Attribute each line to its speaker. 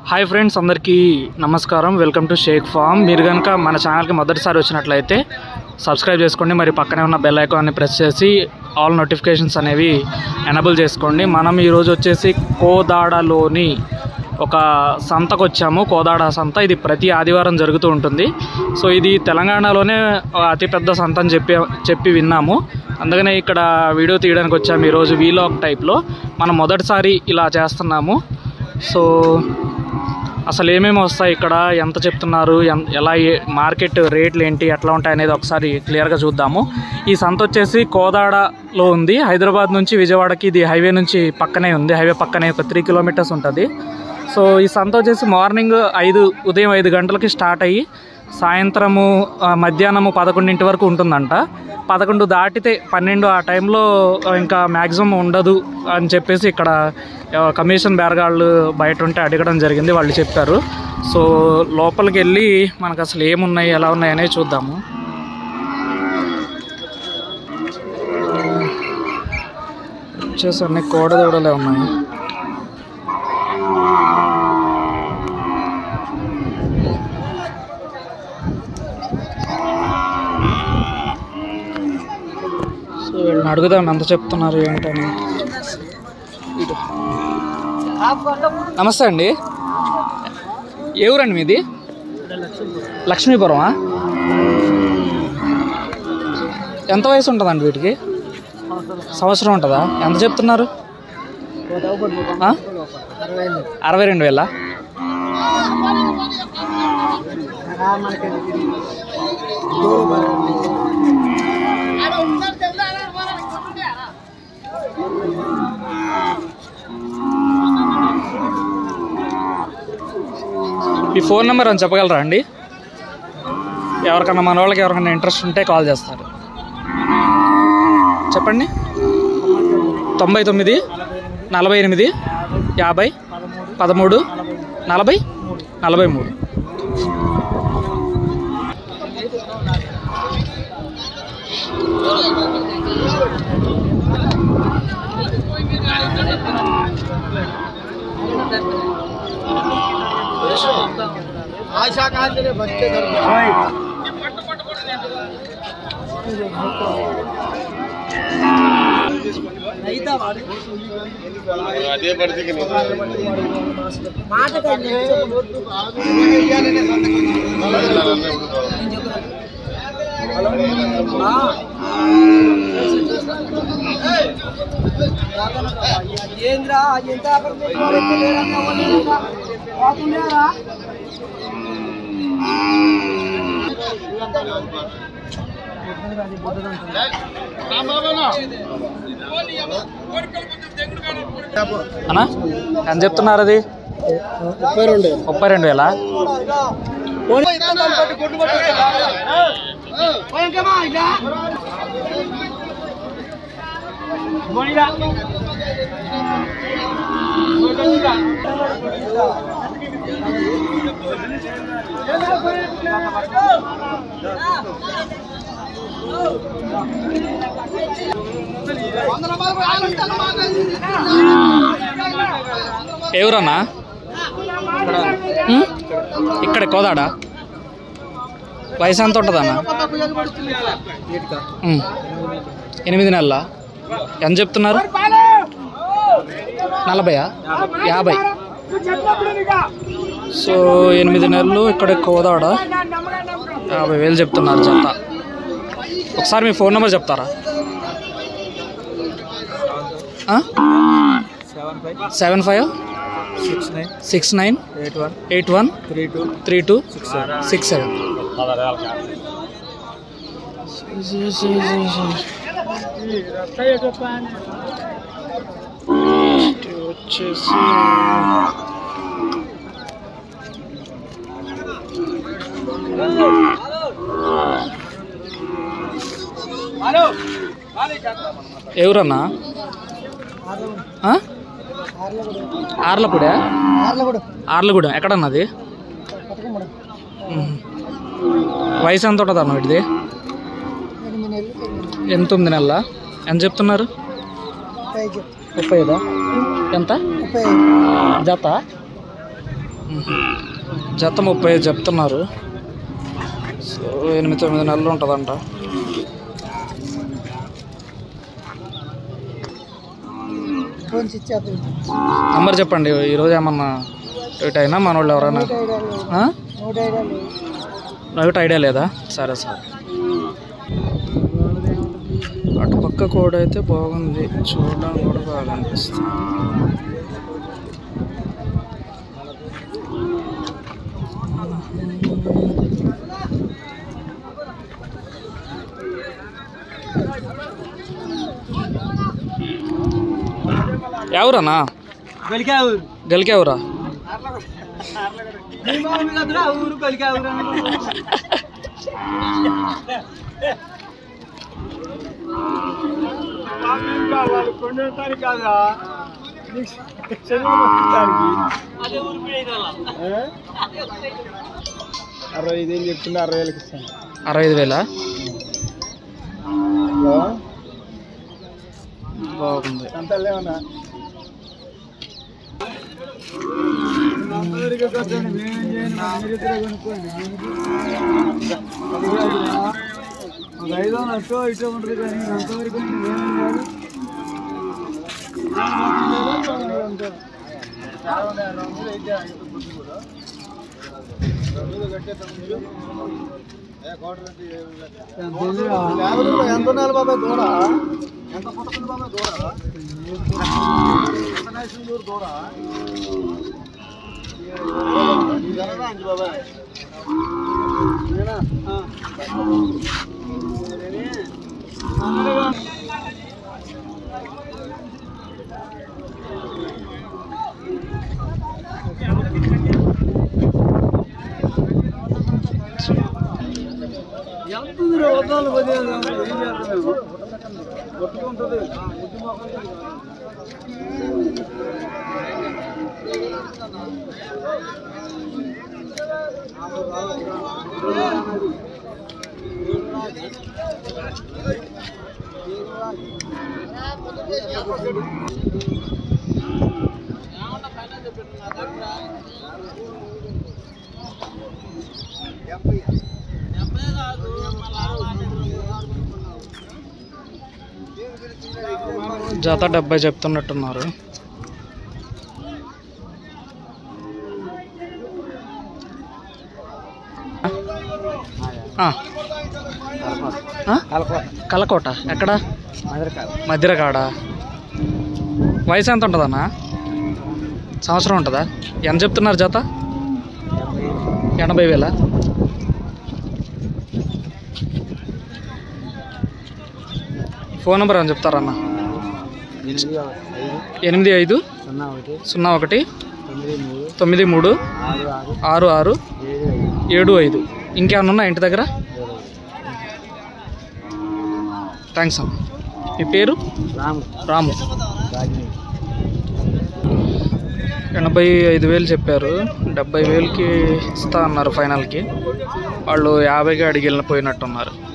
Speaker 1: Hi friends అందరికీ నమస్కారం welcome to Sheikh form మీరు కనుక మన ఛానల్కి మొదటిసారి వచ్చినట్లయితే సబ్స్క్రైబ్ చేసుకోండి మరి పక్కనే ఉన్న బెల్ ఐకాన్ని ప్రెస్ చేసి ఆల్ నోటిఫికేషన్స్ అనేవి ఎనబుల్ చేసుకోండి మనం ఈరోజు వచ్చేసి కోదాడలోని ఒక సంతకు వచ్చాము కోదాడ సంత ఇది ప్రతి ఆదివారం జరుగుతూ ఉంటుంది సో ఇది తెలంగాణలోనే అతిపెద్ద సంత అని చెప్పి చెప్పి విన్నాము అందుకనే ఇక్కడ వీడియో తీయడానికి వచ్చాము ఈరోజు వీలాగ్ టైప్లో మనం మొదటిసారి ఇలా చేస్తున్నాము సో అసలు ఏమేమి వస్తాయి ఇక్కడ ఎంత చెప్తున్నారు ఎన్- ఎలా ఏ- మార్కెట్ రేట్లు ఏంటి ఎట్లా ఉంటాయి అనేది ఒకసారి క్లియర్గా చూద్దాము ఈ సంత వచ్చేసి కోదాడలో ఉంది హైదరాబాద్ నుంచి విజయవాడకి ఇది హైవే నుంచి పక్కనే ఉంది హైవే పక్కనే ఒక త్రీ కిలోమీటర్స్ ఉంటుంది సో ఈ సంత వచ్చేసి మార్నింగ్ ఐదు ఉదయం ఐదు గంటలకి స్టార్ట్ అయ్యి సాయంత్రము ఆ, మధ్యాహ్నము పదకొండింటి వరకు ఉంటుందంట పదకొండు దాటితే పన్నెండు ఆ టైంలో ఇంకా మ్యాక్సిమం ఉండదు అని చెప్పేసి ఇక్కడ ఆ, కమిషన్ బేరగాళ్ళు బయట ఉంటే అడగడం జరిగింది వాళ్ళు చెప్పారు సో లోపలికి వెళ్ళి మనకు అసలు ఏమున్నాయి ఎలా ఉన్నాయి అనేది చూద్దాము వచ్చేసి అన్ని కోడదూడలే ఉన్నాయి సో వీళ్ళని అడుగుదాం ఎంత చెప్తున్నారు ఏంటని ఇటు. నమస్తే అండి ఏ ఊరండి మీది లక్ష్మీపురమా ఎంత వయసు ఉంటుందండి వీటికి సంవత్సరం ఉంటుందా ఎంత చెప్తున్నారు ఆ? అరవై రెండు వేల మీ ఫోన్ నెంబర్ అని చెప్పగలరా అండి ఎవరికన్నా మన వాళ్ళకి ఎవరికైనా ఇంట్రెస్ట్ ఉంటే కాల్ చేస్తారు చెప్పండి తొంభై తొమ్మిది నలభై ఎనిమిది యాభై పదమూడు నలభై నలభై మూడు
Speaker 2: आशा कहा तेरे बच्चे घर में नहीं था
Speaker 3: అదే పరిస్థితి
Speaker 2: మాట ఏంద్రా ఎంత పోతున్నారా
Speaker 1: అన్నా ఎంత చెప్తున్నారు అది
Speaker 2: ముప్పై రెండు
Speaker 1: ముప్పై రెండు వేల ఎవరన్నా ఉమ్? ఇక్కడ కోదాడ వయసు ఎంత ఉంటుందన్నా ఉమ్. ఎనిమిది నెలల ఎంత చెప్తున్నారు నలభయా యాభై సో ఎనిమిది నెలలు ఇక్కడ కోదాడ యాభై వేలు చెప్తున్నారు జత ఒకసారి మీ ఫోన్ నెంబర్ చెప్తారా ఆ?
Speaker 2: Seven five
Speaker 1: seven five
Speaker 2: six nine
Speaker 1: six nine
Speaker 2: eight one
Speaker 1: eight one
Speaker 2: three two
Speaker 1: three two
Speaker 2: six seven
Speaker 1: six seven వచ్చేసి ఎవరన్నా ఆ? ఆర్లపూడా ఆర్లగూడెం ఎక్కడన్నది మ్మ్. వయసు ఎంత ఉంటుంది అన్న వీటిది ఎనిమిది తొమ్మిది నెలల ఎంత చెప్తున్నారు ముప్పై ఐదా ఎంత
Speaker 2: ముప్పై
Speaker 1: జత జత ముప్పై ఐదు చెప్తున్నారు సో ఎనిమిది తొమ్మిది నెలలు ఉంటుందంట
Speaker 2: ఫోన్ స్విచ్ ఆఫ్
Speaker 1: నంబర్ చెప్పండి ఈరోజు ఏమన్నా రేట్ అయినా మన వాళ్ళు ఎవరైనా
Speaker 2: నూట ఐదు లేదు
Speaker 1: ఆ?
Speaker 2: నూట ఐదు లేదు
Speaker 1: నైట్ ఐడియా లేదా సరే సరే అటు పక్క కోడ్ అయితే బాగుంది చూడడానికి కూడా బాగా అనిపిస్తుంది ఎవరన్నా
Speaker 2: గలికా ఊరు
Speaker 1: గెలికేవరా
Speaker 2: మీ మామూలు కదరా ఊరు గలికా ఊరు వాళ్ళు కొండటానికి కాదురా అరవై ఐదు వేలు చెప్తుండే అరవై వేలకి ఇస్తాను
Speaker 1: అరవై ఐదు వేలా బాగుంది
Speaker 2: అంత లేవన్నా ఒక ఐదో అటో ఇటో ఉంటుంది కానీ అంతవరకు మేమేం కాదు ఎంత ఉండాలి బాబా దూడ ఎంత పుట్టుకుంది బాబా దూడ ఎంత నైస్ ఊరు దూడ ఇదనరా అంజు బాబా ఇదేనా? ఆ. ఇదేనే? అన్నగా. ఎంత ఉంది వద్దాలు పదిహేను ఏం చేస్తున్నాము కొట్టుకుంటుంది ముద్దు మొక్కలు
Speaker 1: జత డెబ్బై చెప్తున్నట్టున్నారు ఆ. ఆ? కలకోట ఎక్కడ మధ్యరకాడ వయసు ఎంత ఉంటుందన్నా సంవత్సరం ఉంటుందా ఎంత చెప్తున్నారు జత ఎనభై వేల ఫోన్ నెంబర్ అని చెప్తారన్న
Speaker 2: ఎనిమిది ఐదు
Speaker 1: ఎనిమిది ఐదు
Speaker 2: సున్నా ఒకటి
Speaker 1: సున్నా ఒకటి
Speaker 2: తొమ్మిది మూడు
Speaker 1: తొమ్మిది మూడు
Speaker 2: ఆరు ఆరు
Speaker 1: ఆరు ఆరు
Speaker 2: ఏడు ఐదు
Speaker 1: ఏడు ఐదు ఇంకేమన్నా ఉన్నా ఇంటి దగ్గర
Speaker 2: ఏడు
Speaker 1: థ్యాంక్స్ అన్న మీ పేరు
Speaker 2: రాము
Speaker 1: రాము
Speaker 2: రాజనీతి
Speaker 1: ఎనభై ఐదు వేలు చెప్పారు డెబ్బై వేలకి ఇస్తా అన్నారు ఫైనల్కి వాళ్ళు యాభైకి అడిగి వెళ్ళిపోయినట్టున్నారు